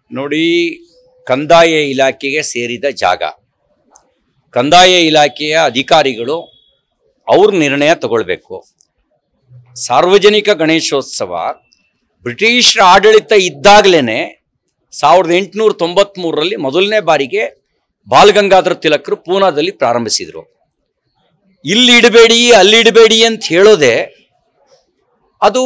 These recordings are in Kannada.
ನೋಡಿ ಕಂದಾಯ ಇಲಾಖೆಗೆ ಸೇರಿದ ಜಾಗ ಕಂದಾಯ ಇಲಾಖೆಯ ಅಧಿಕಾರಿಗಳು ಅವ್ರ ನಿರ್ಣಯ ತಗೊಳ್ಬೇಕು ಸಾರ್ವಜನಿಕ ಗಣೇಶೋತ್ಸವ ಬ್ರಿಟಿಷರ ಆಡಳಿತ ಇದ್ದಾಗಲೇ ಸಾವಿರದ ಎಂಟುನೂರ ತೊಂಬತ್ಮೂರರಲ್ಲಿ ಮೊದಲನೇ ಬಾರಿಗೆ ಬಾಲಗಂಗಾಧರ ತಿಲಕರು ಪೂನಾದಲ್ಲಿ ಪ್ರಾರಂಭಿಸಿದರು ಇಲ್ಲಿ ಇಡಬೇಡಿ ಅಲ್ಲಿ ಇಡಬೇಡಿ ಅಂತ ಹೇಳೋದೆ ಅದು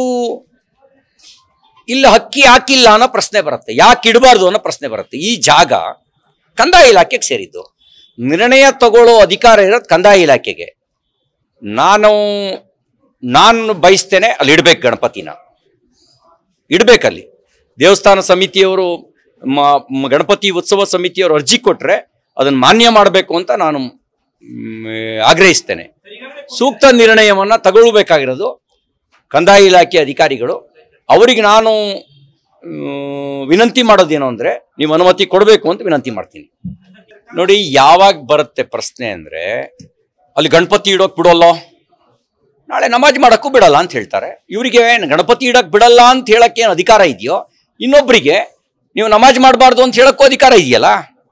ಇಲ್ಲಿ ಹಕ್ಕಿ ಹಾಕಿಲ್ಲ ಅನ್ನೋ ಪ್ರಶ್ನೆ ಬರುತ್ತೆ ಯಾಕೆ ಇಡಬಾರ್ದು ಅನ್ನೋ ಪ್ರಶ್ನೆ ಬರುತ್ತೆ ಈ ಜಾಗ ಕಂದಾಯ ಇಲಾಖೆಗೆ ಸೇರಿದ್ದು ನಿರ್ಣಯ ತಗೊಳ್ಳೋ ಅಧಿಕಾರ ಇರೋದು ಕಂದಾಯ ಇಲಾಖೆಗೆ ನಾನು ನಾನು ಬಯಸ್ತೇನೆ ಅಲ್ಲಿ ಇಡ್ಬೇಕು ಗಣಪತಿನ ಇಡ್ಬೇಕಲ್ಲಿ ದೇವಸ್ಥಾನ ಸಮಿತಿಯವರು ಮ- ಮ- ಗಣಪತಿ ಉತ್ಸವ ಸಮಿತಿಯವರು ಅರ್ಜಿ ಕೊಟ್ಟರೆ ಅದನ್ನು ಮಾನ್ಯ ಮಾಡಬೇಕು ಅಂತ ನಾನು ಮ್, ಆಗ್ರಹಿಸ್ತೇನೆ ಸೂಕ್ತ ನಿರ್ಣಯವನ್ನು ತಗೊಳ್ಬೇಕಾಗಿರೋದು ಕಂದಾಯ ಇಲಾಖೆ ಅಧಿಕಾರಿಗಳು ಅವರಿಗೆ ನಾನು ಮ್, ವಿನಂತಿ ಮಾಡೋದೇನು ಅಂದರೆ ನೀವು ಅನುಮತಿ ಕೊಡಬೇಕು ಅಂತ ವಿನಂತಿ ಮಾಡ್ತೀನಿ ನೋಡಿ ಯಾವಾಗ ಬರುತ್ತೆ ಪ್ರಶ್ನೆ ಅಂದರೆ ಅಲ್ಲಿ ಗಣಪತಿ ಇಡೋಕೆ ಬಿಡೋಲ್ಲ ನಾಳೆ ನಮಾಜ್ ಮಾಡೋಕ್ಕೂ ಬಿಡಲ್ಲ ಅಂತ ಹೇಳ್ತಾರೆ ಇವರಿಗೆ ಗಣಪತಿ ಇಡಕ್ಕೆ ಬಿಡಲ್ಲ ಅಂತ ಹೇಳಕ್ಕೆ ಏನು ಅಧಿಕಾರ ಇದೆಯೋ ಇನ್ನೊಬ್ಬರಿಗೆ ನೀವು ನಮಾಜ್ ಮಾಡಬಾರ್ದು ಅಂತ ಹೇಳಕ್ಕೂ ಅಧಿಕಾರ ಇದೆಯಲ್ಲ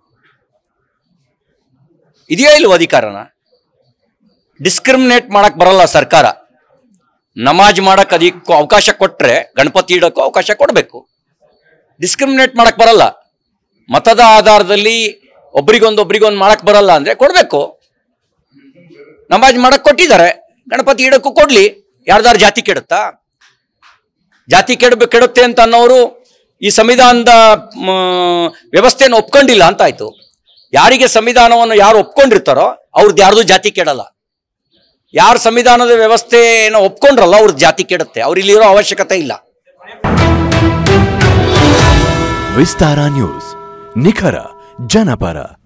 ಇದೆಯಾ ಇಲ್ವ ಅಧಿಕಾರನ ಡಿಸ್ಕ್ರಿಮಿನೇಟ್ ಮಾಡಕ್ ಬರಲ್ಲ ಸರ್ಕಾರ ನಮಾಜ್ ಮಾಡಕ್ ಅದಕ್ಕೂ ಅವಕಾಶ ಕೊಟ್ರೆ ಗಣಪತಿ ಇಡಕ್ಕೂ ಅವಕಾಶ ಕೊಡಬೇಕು ಡಿಸ್ಕ್ರಿಮಿನೇಟ್ ಮಾಡಕ್ ಬರಲ್ಲ ಮತದ ಆಧಾರದಲ್ಲಿ ಒಬ್ರಿಗೊಂದು ಒಬ್ರಿಗೊಂದು ಮಾಡಕ್ ಬರಲ್ಲ ಅಂದ್ರೆ ಕೊಡ್ಬೇಕು ನಮಾಜ್ ಮಾಡಕ್ ಕೊಟ್ಟಿದ್ದಾರೆ ಗಣಪತಿ ಇಡಕ್ಕೂ ಕೊಡ್ಲಿ ಯಾರ್ದಾರು ಜಾತಿ ಕೆಡುತ್ತಾ ಜಾತಿ ಕೆಡಬೇಕು ಕೆಡುತ್ತೆ ಅಂತ ಅನ್ನೋರು ಈ ಸಂವಿಧಾನದ ಮ್, ವ್ಯವಸ್ಥೆಯನ್ನು ಒಪ್ಕೊಂಡಿಲ್ಲ ಅಂತ ಆಯ್ತು ಯಾರಿಗೆ ಸಂವಿಧಾನವನ್ನು ಯಾರು ಒಪ್ಕೊಂಡಿರ್ತಾರೋ ಅವ್ರದ್ದು ಯಾರ್ದು ಜಾತಿ ಕೆಡಲ್ಲ ಯಾರು ಸಂವಿಧಾನದ ವ್ಯವಸ್ಥೆಯನ್ನು ಒಪ್ಕೊಂಡ್ರಲ್ಲ ಅವ್ರದ್ದು ಜಾತಿ ಕೆಡುತ್ತೆ ಅವ್ರಿಲ್ಲಿರೋ ಅವಶ್ಯಕತೆ ಇಲ್ಲ ವಿಸ್ತಾರ ನ್ಯೂಸ್ ನಿಖರ ಜನಪರ